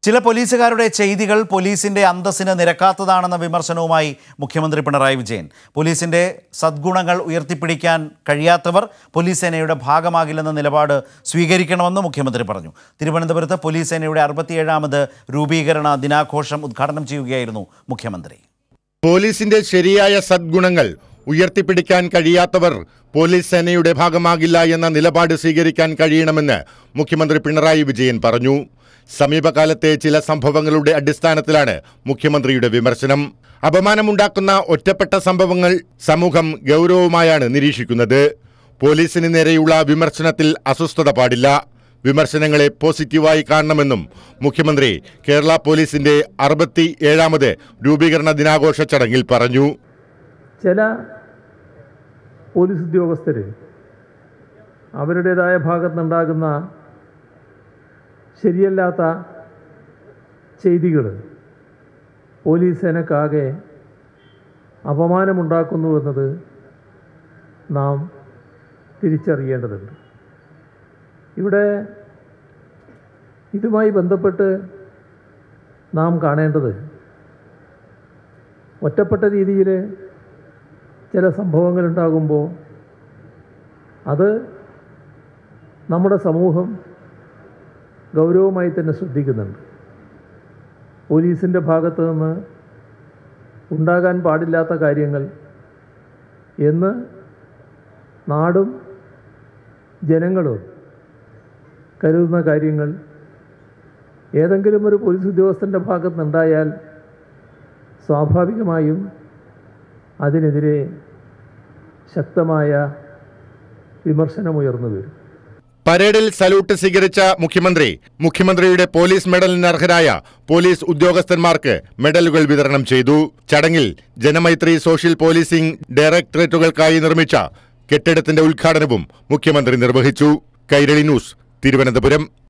ചില പോലീസുകാരുടെ ചെയ്തികൾ പോലീസിന്റെ അന്തസ്സിന് നിരക്കാത്തതാണെന്ന വിമർശനവുമായി മുഖ്യമന്ത്രി പിണറായി വിജയൻ പോലീസിന്റെ സദ്ഗുണങ്ങൾ ഉയർത്തിപ്പിടിക്കാൻ കഴിയാത്തവർ പോലീസ് സേനയുടെ ഭാഗമാകില്ലെന്ന നിലപാട് സ്വീകരിക്കണമെന്ന് മുഖ്യമന്ത്രി പറഞ്ഞു തിരുവനന്തപുരത്ത് പോലീസ് സേനയുടെ അറുപത്തിയേഴാമത് രൂപീകരണ ദിനാഘോഷം ഉദ്ഘാടനം ചെയ്യുകയായിരുന്നു മുഖ്യമന്ത്രി പോലീസിന്റെ ശരിയായ സദ്ഗുണങ്ങൾ ഉയർത്തിപ്പിടിക്കാൻ കഴിയാത്തവർ പോലീസ് സേനയുടെ ഭാഗമാകില്ല എന്ന നിലപാട് സ്വീകരിക്കാൻ കഴിയണമെന്ന് മുഖ്യമന്ത്രി പിണറായി വിജയൻ പറഞ്ഞു സമീപകാലത്തെ ചില സംഭവങ്ങളുടെ അടിസ്ഥാനത്തിലാണ് മുഖ്യമന്ത്രിയുടെ വിമർശനം അപമാനമുണ്ടാക്കുന്ന ഒറ്റപ്പെട്ട സംഭവങ്ങൾ സമൂഹം ഗൗരവമായാണ് നിരീക്ഷിക്കുന്നത് പോലീസിന് നേരെയുള്ള വിമർശനത്തിൽ അസ്വസ്ഥത പാടില്ല വിമർശനങ്ങളെ പോസിറ്റീവായി കാണണമെന്നും മുഖ്യമന്ത്രി കേരള പോലീസിന്റെ അറുപത്തി ഏഴാമത് രൂപീകരണ ദിനാഘോഷ ചടങ്ങിൽ പറഞ്ഞു ചില പോലീസ് ഉദ്യോഗസ്ഥർ അവരുടേതായ ഭാഗത്തുനിന്നുണ്ടാകുന്ന ശരിയല്ലാത്ത ചെയ്തികൾ പോലീസ് സേനക്കാകെ അപമാനമുണ്ടാക്കുന്നു എന്നത് നാം തിരിച്ചറിയേണ്ടതുണ്ട് ഇവിടെ ഇതുമായി ബന്ധപ്പെട്ട് നാം കാണേണ്ടത് ഒറ്റപ്പെട്ട രീതിയിൽ ചില സംഭവങ്ങൾ ഉണ്ടാകുമ്പോൾ അത് നമ്മുടെ സമൂഹം ഗൗരവമായി തന്നെ ശ്രദ്ധിക്കുന്നുണ്ട് പോലീസിൻ്റെ ഭാഗത്ത് നിന്ന് ഉണ്ടാകാൻ പാടില്ലാത്ത കാര്യങ്ങൾ എന്ന് നാടും ജനങ്ങളും കരുതുന്ന കാര്യങ്ങൾ ഏതെങ്കിലും ഒരു പോലീസ് ഉദ്യോഗസ്ഥൻ്റെ ഭാഗത്തുനിന്നുണ്ടായാൽ സ്വാഭാവികമായും അതിനെതിരെ ശക്തമായ വിമർശനമുയർന്നു വരും പരേഡിൽ സല്യൂട്ട് സ്വീകരിച്ച മുഖ്യമന്ത്രി മുഖ്യമന്ത്രിയുടെ പോലീസ് മെഡലിന് അർഹരായ പോലീസ് ഉദ്യോഗസ്ഥന്മാർക്ക് മെഡലുകൾ വിതരണം ചെയ്തു ചടങ്ങിൽ ജനമൈത്രി സോഷ്യൽ പോലീസിംഗ് ഡയറക്ടറേറ്റുകൾക്കായി നിർമ്മിച്ച കെട്ടിടത്തിന്റെ ഉദ്ഘാടനവും മുഖ്യമന്ത്രി നിർവഹിച്ചു കൈരളി ന്യൂസ് തിരുവനന്തപുരം